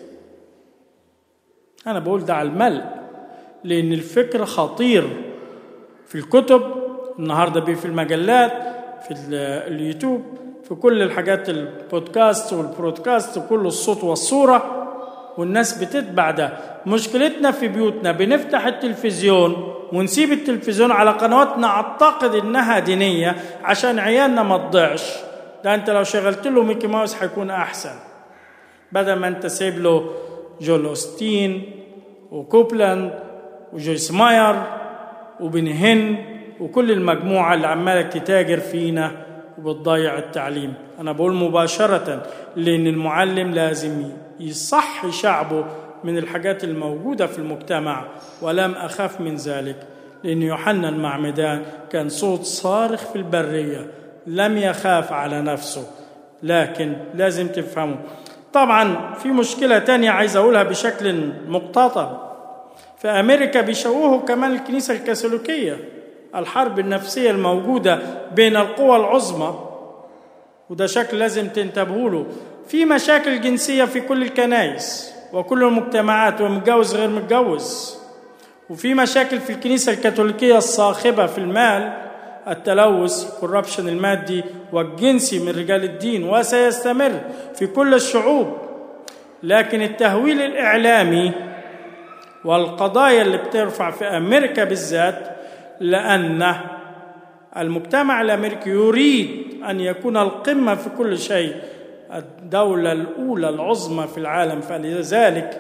أنا بقول ده على الملء لأن الفكر خطير في الكتب النهارده بيه في المجلات في اليوتيوب في كل الحاجات البودكاست والبرودكاست وكل الصوت والصورة والناس بتتبع ده مشكلتنا في بيوتنا بنفتح التلفزيون ونسيب التلفزيون على قنوات نعتقد انها دينية عشان عيالنا ما تضيعش ده انت لو شغلت له ميكي ماوس هيكون احسن بدل ما انت سايب له جول اوستين وكوبلاند وجويس ماير وبن هن وكل المجموعة اللي عمالة تتاجر فينا وبتضيع التعليم أنا بقول مباشرة لأن المعلم لازم يصح شعبه من الحاجات الموجودة في المجتمع ولم أخاف من ذلك لأن يوحنا المعمدان كان صوت صارخ في البرية لم يخاف على نفسه لكن لازم تفهموا طبعا في مشكلة تانية عايز أقولها بشكل مقتطع في أمريكا بيشوهوا كمان الكنيسة الكاثوليكية الحرب النفسية الموجودة بين القوى العظمى وده شكل لازم تنتبهوا له في مشاكل جنسية في كل الكنائس وكل المجتمعات ومتجوز غير متجوز وفي مشاكل في الكنيسة الكاثوليكية الصاخبة في المال التلوث الكوربشن المادي والجنسي من رجال الدين وسيستمر في كل الشعوب لكن التهويل الإعلامي والقضايا اللي بترفع في أمريكا بالذات لأن المجتمع الأمريكي يريد أن يكون القمة في كل شيء الدولة الأولى العظمى في العالم فلذلك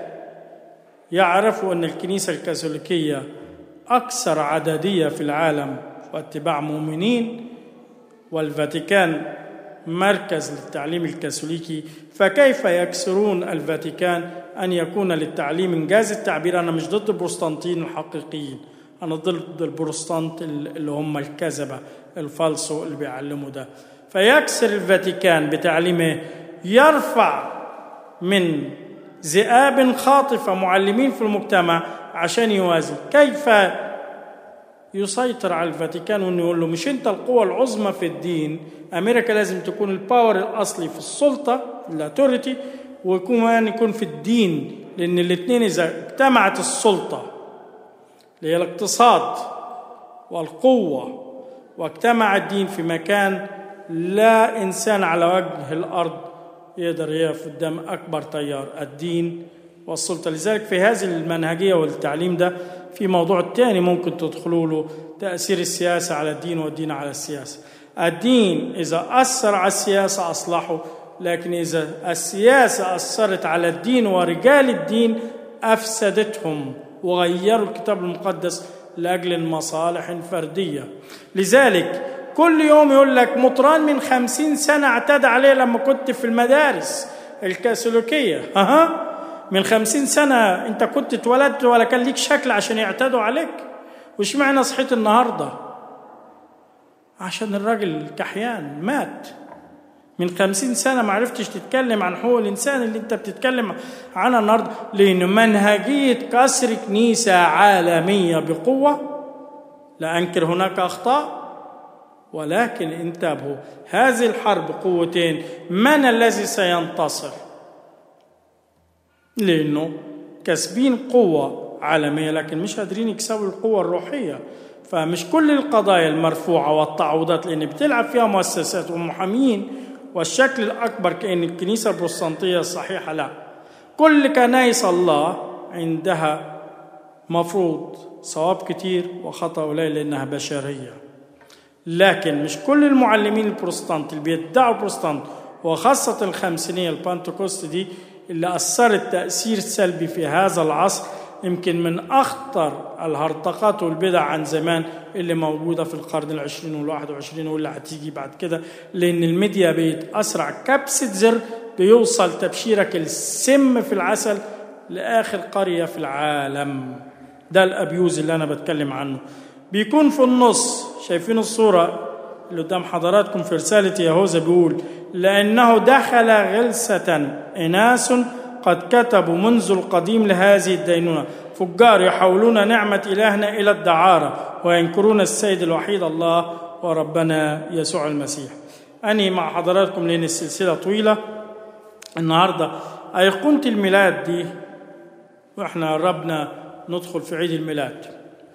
يعرفوا أن الكنيسة الكاثوليكية أكثر عددية في العالم واتباع مؤمنين والفاتيكان مركز للتعليم الكاثوليكي فكيف يكسرون الفاتيكان أن يكون للتعليم إنجاز التعبير أنا مش ضد البروستانتين الحقيقيين أنا ضد البروستانت اللي هم الكذبة الفالصو اللي بيعلموا ده فيكسر الفاتيكان بتعليمه يرفع من ذئاب خاطفة معلمين في المجتمع عشان يوازن كيف يسيطر على الفاتيكان وانه يقول له مش انت القوة العظمى في الدين امريكا لازم تكون الباور الاصلي في السلطة الاثوريتي وكمان يكون في الدين لان الاثنين اذا اجتمعت السلطة اللي هي الاقتصاد والقوة واجتمع الدين في مكان لا إنسان على وجه الأرض يقدر يقف قدام أكبر تيار الدين والسلطة لذلك في هذه المنهجية والتعليم ده في موضوع تاني ممكن تدخلوا له تأثير السياسة على الدين والدين على السياسة الدين إذا أثر على السياسة أصلحه لكن إذا السياسة أثرت على الدين ورجال الدين أفسدتهم وغيروا الكتاب المقدس لأجل المصالح الفردية لذلك كل يوم يقول لك مطران من خمسين سنة اعتدى عليه لما كنت في المدارس الكاثوليكية أها من خمسين سنة أنت كنت اتولدت ولا كان ليك شكل عشان يعتدوا عليك وش معنى صحيت النهاردة عشان الراجل كحيان مات من خمسين سنة ما عرفتش تتكلم عن حقوق الإنسان اللي أنت بتتكلم عنها النهاردة لأن منهجية كسر كنيسة عالمية بقوة لا أنكر هناك أخطاء ولكن انتبهوا هذه الحرب قوتين من الذي سينتصر لأنه كسبين قوة عالمية لكن مش قادرين يكسبوا القوة الروحية فمش كل القضايا المرفوعة والتعويضات لأن بتلعب فيها مؤسسات ومحامين والشكل الأكبر كأن الكنيسة البروتستانتية الصحيحة لا كل كنائس الله عندها مفروض صواب كتير وخطأ قليل لأنها بشرية لكن مش كل المعلمين البروتستانت اللي بيدعوا بروتستانت وخاصة الخمسينية البانتوكوست دي اللي أثرت تأثير سلبي في هذا العصر يمكن من أخطر الهرطقات والبدع عن زمان اللي موجودة في القرن العشرين والواحد وعشرين واللي هتيجي بعد كده لأن الميديا بقت أسرع كبسة زر بيوصل تبشيرك السم في العسل لآخر قرية في العالم ده الأبيوز اللي أنا بتكلم عنه بيكون في النص شايفين الصورة اللي قدام حضراتكم في رسالة يهوذا بيقول لأنه دخل غلسة إناس قد كتبوا منذ القديم لهذه الدينونة فجار يحولون نعمة إلهنا إلى الدعارة وينكرون السيد الوحيد الله وربنا يسوع المسيح أني مع حضراتكم لأن السلسلة طويلة النهاردة أيقونة الميلاد دي وإحنا قربنا ندخل في عيد الميلاد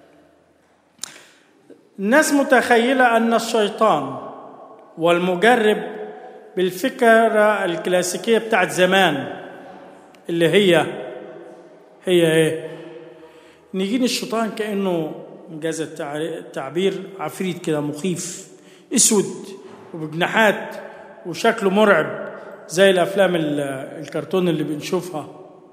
الناس متخيلة أن الشيطان والمجرب بالفكرة الكلاسيكية بتاعت زمان اللي هي هي ايه نيجين الشيطان كأنه انجاز التعبير عفريت كده مخيف اسود وبجناحات وشكله مرعب زي الافلام الكرتون اللي بنشوفها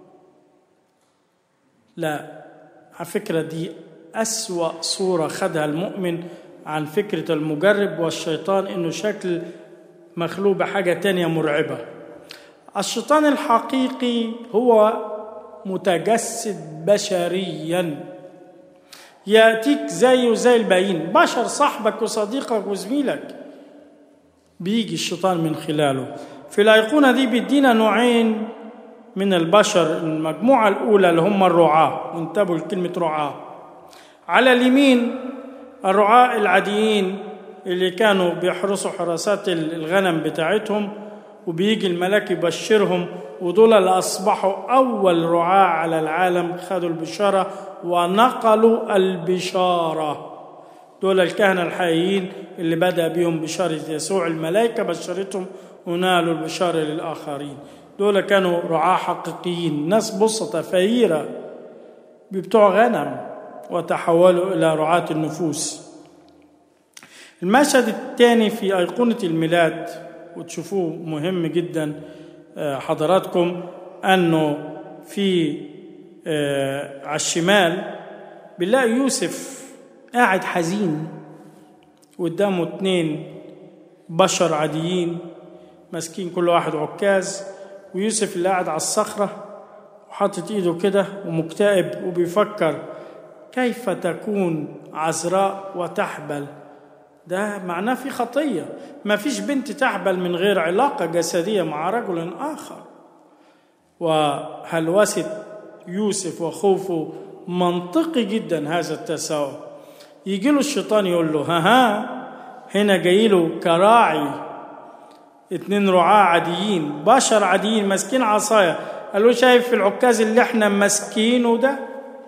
لا على فكرة دي أسوأ صورة خدها المؤمن عن فكرة المجرب والشيطان إنه شكل مخلوق بحاجة تانية مرعبة الشيطان الحقيقي هو متجسد بشريا يأتيك زيه زي الباقيين بشر صاحبك وصديقك وزميلك بيجي الشيطان من خلاله في الأيقونة دي بيدينا نوعين من البشر المجموعة الأولى اللي هم الرعاة انتبهوا لكلمة رعاة على اليمين الرعاة العاديين اللي كانوا بيحرسوا حراسات الغنم بتاعتهم وبيجي الملاك يبشرهم ودول اللي أصبحوا أول رعاة على العالم خدوا البشارة ونقلوا البشارة دول الكهنة الحقيقيين اللي بدأ بهم بشارة يسوع الملائكة بشرتهم ونالوا البشارة للآخرين دول كانوا رعاة حقيقيين ناس بسطة فقيرة بتوع غنم وتحولوا إلى رعاة النفوس المشهد الثاني في أيقونة الميلاد وتشوفوه مهم جدا حضراتكم أنه في على الشمال بنلاقي يوسف قاعد حزين قدامه اتنين بشر عاديين ماسكين كل واحد عكاز ويوسف اللي قاعد على الصخرة وحاطط ايده كده ومكتئب وبيفكر كيف تكون عذراء وتحبل ده معناه في خطية ما فيش بنت تحبل من غير علاقة جسدية مع رجل آخر وهلوسة يوسف وخوفه منطقي جدا هذا التساؤل يجي له الشيطان يقول له ها ها هنا جاي له كراعي اتنين رعاة عاديين بشر عاديين ماسكين عصاية قال له شايف في العكاز اللي احنا ماسكينه ده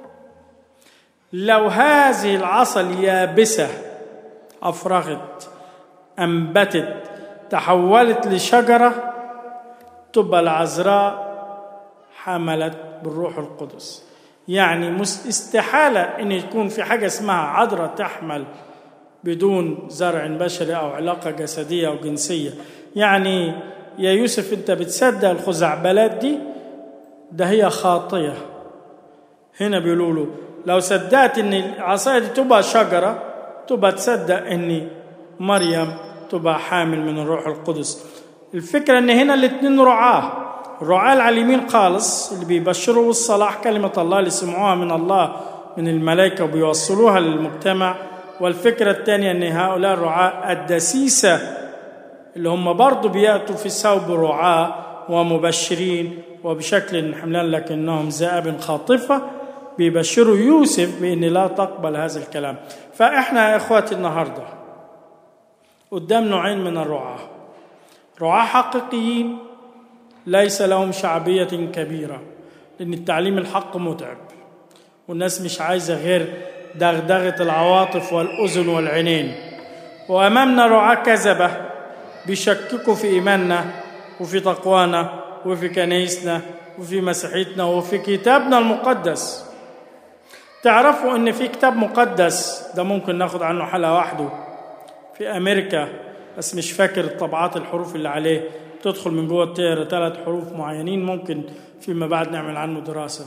لو هذه العصا اليابسة أفرغت أنبتت تحولت لشجرة تبقى العذراء حملت بالروح القدس يعني استحالة أن يكون في حاجة اسمها عذراء تحمل بدون زرع بشري أو علاقة جسدية أو جنسية يعني يا يوسف أنت بتصدق الخزعبلات دي ده هي خاطية هنا بيقولوا له لو صدقت ان العصايه دي تبقى شجره تبقى تصدق ان مريم تبقى حامل من الروح القدس الفكره ان هنا الاثنين رعاه الرعاه اللي على اليمين خالص اللي بيبشروا بالصلاح كلمه الله اللي سمعوها من الله من الملائكه وبيوصلوها للمجتمع والفكره الثانيه ان هؤلاء الرعاه الدسيسه اللي هم برضه بياتوا في ثوب رعاه ومبشرين وبشكل حملان لكنهم ذئاب خاطفه بيبشروا يوسف بان لا تقبل هذا الكلام فاحنا يا اخواتي النهارده قدام نوعين من الرعاه رعاه حقيقيين ليس لهم شعبيه كبيره لان التعليم الحق متعب والناس مش عايزه غير دغدغه العواطف والاذن والعينين وامامنا رعاه كذبه بيشككوا في ايماننا وفي تقوانا وفي كنايسنا وفي مسيحيتنا وفي كتابنا المقدس تعرفوا ان في كتاب مقدس ده ممكن ناخد عنه حلقه وحده في امريكا بس مش فاكر طبعات الحروف اللي عليه تدخل من جوه تقرا ثلاث حروف معينين ممكن فيما بعد نعمل عنه دراسه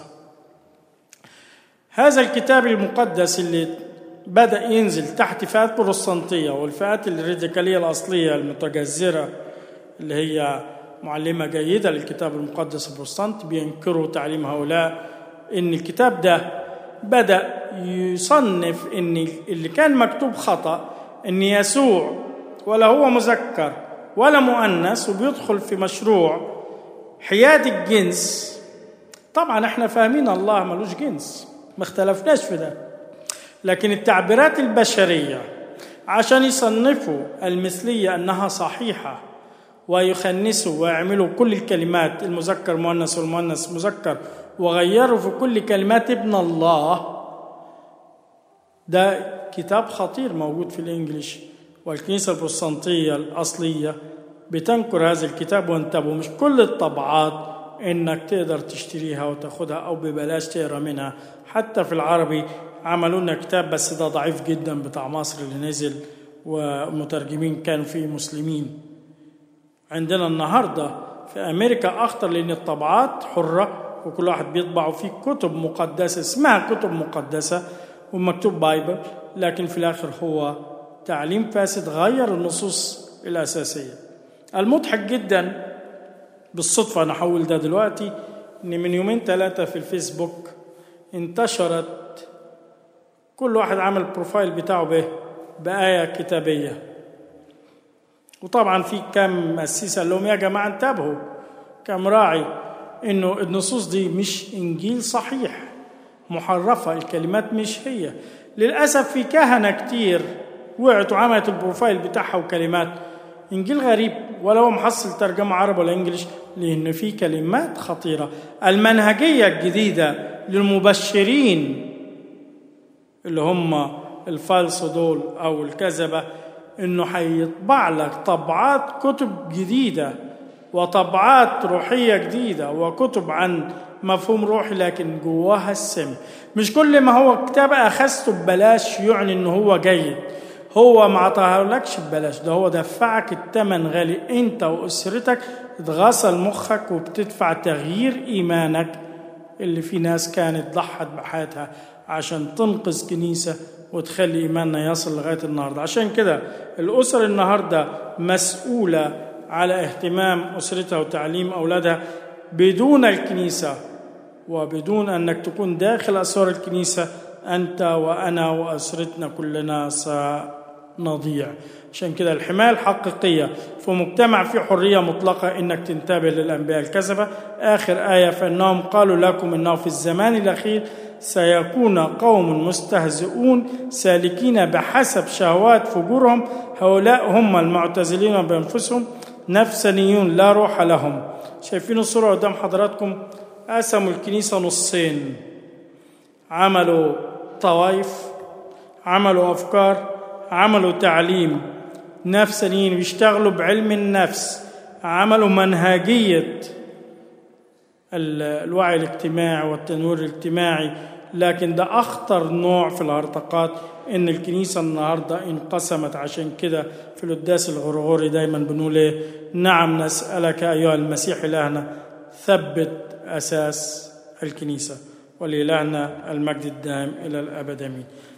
هذا الكتاب المقدس اللي بدأ ينزل تحت فئات بروتستانتية والفئات الراديكالية الأصلية المتجذرة اللي هي معلمة جيدة للكتاب المقدس البروتستانت بينكروا تعليم هؤلاء إن الكتاب ده بدأ يصنف إن اللي كان مكتوب خطأ إن يسوع ولا هو مذكر ولا مؤنث وبيدخل في مشروع حياد الجنس طبعا احنا فاهمين الله ملوش جنس ما اختلفناش في ده لكن التعبيرات البشرية عشان يصنفوا المثلية أنها صحيحة ويخنسوا ويعملوا كل الكلمات المذكر مؤنث والمؤنث مذكر وغيروا في كل كلمات ابن الله ده كتاب خطير موجود في الإنجليش والكنيسة البروتستانتية الأصلية بتنكر هذا الكتاب وانتبهوا مش كل الطبعات انك تقدر تشتريها وتاخدها او ببلاش تقرا منها حتى في العربي عملوا لنا كتاب بس ده ضعيف جدا بتاع مصر اللي نزل ومترجمين كانوا فيه مسلمين عندنا النهارده في امريكا اخطر لان الطبعات حره وكل واحد بيطبع فيه كتب مقدسه اسمها كتب مقدسه ومكتوب بايبل لكن في الاخر هو تعليم فاسد غير النصوص الاساسيه المضحك جدا بالصدفة أنا هقول ده دلوقتي إن من يومين ثلاثة في الفيسبوك انتشرت كل واحد عمل البروفايل بتاعه به بآية كتابية وطبعا في كم مؤسسة قال لهم يا جماعة انتبهوا كم راعي إنه النصوص دي مش إنجيل صحيح محرفة الكلمات مش هي للأسف في كهنة كتير وقعت وعملت البروفايل بتاعها وكلمات انجيل غريب ولا هو محصل ترجمه عربي ولا انجليش لان في كلمات خطيره المنهجيه الجديده للمبشرين اللي هم الفالص دول او الكذبه انه هيطبع لك طبعات كتب جديده وطبعات روحيه جديده وكتب عن مفهوم روحي لكن جواها السم مش كل ما هو كتاب اخذته ببلاش يعني انه هو جيد هو ما عطاهولكش ببلاش ده هو دفعك الثمن غالي انت واسرتك اتغسل مخك وبتدفع تغيير ايمانك اللي في ناس كانت ضحت بحياتها عشان تنقذ كنيسه وتخلي ايماننا يصل لغايه النهارده عشان كده الاسر النهارده مسؤوله على اهتمام اسرتها وتعليم اولادها بدون الكنيسه وبدون انك تكون داخل اسوار الكنيسه انت وانا واسرتنا كلنا سنضيع عشان كده الحمايه الحقيقيه في مجتمع فيه حريه مطلقه انك تنتبه للانبياء الكذبه اخر ايه فانهم قالوا لكم انه في الزمان الاخير سيكون قوم مستهزئون سالكين بحسب شهوات فجورهم هؤلاء هم المعتزلين بانفسهم نفسانيون لا روح لهم شايفين الصوره قدام حضراتكم قسموا الكنيسه نصين عملوا طوائف عملوا افكار عملوا تعليم نفسانيين بيشتغلوا بعلم النفس عملوا منهجيه الوعي الاجتماعي والتنوير الاجتماعي لكن ده اخطر نوع في الهرطقات ان الكنيسه النهارده انقسمت عشان كده في القداس الغرغوري دايما بنقول ايه نعم نسالك ايها المسيح الهنا ثبت اساس الكنيسه ولإلهنا المجد الدائم إلى الأبد آمين